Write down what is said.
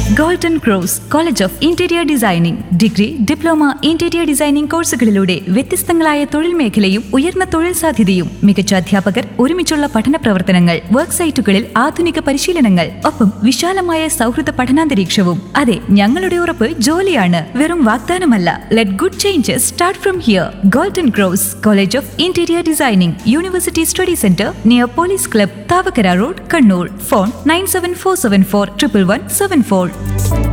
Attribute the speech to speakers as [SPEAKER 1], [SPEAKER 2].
[SPEAKER 1] golden cross college of interior designing degree diploma interior designing കോഴ്സുകളിലൂടെ വ്യത്യസ്തങ്ങളായ തൊഴിൽ മേഖലയും ഉയർന്ന തൊഴിൽ സാധ്യതയും മികച്ച അധ്യാപകർ ഒരുമിച്ചുള്ള പഠന പ്രവർത്തനങ്ങൾ വർക്ക് സൈറ്റുകളിൽ ആധുനിക പരിശീലനങ്ങൾ ഒപ്പം വിശാലമായ സൗഹൃദ പഠനാന്തരീക്ഷവും അതെ ഞങ്ങളുടെ ഉറപ്പ് ജോലിയാണ് വെറും വാഗ്ദാനമല്ല let good changes start from here golden cross college of interior designing university study centre near police club Thavakkara road Kannur phone nine seven four seven four triple one seven four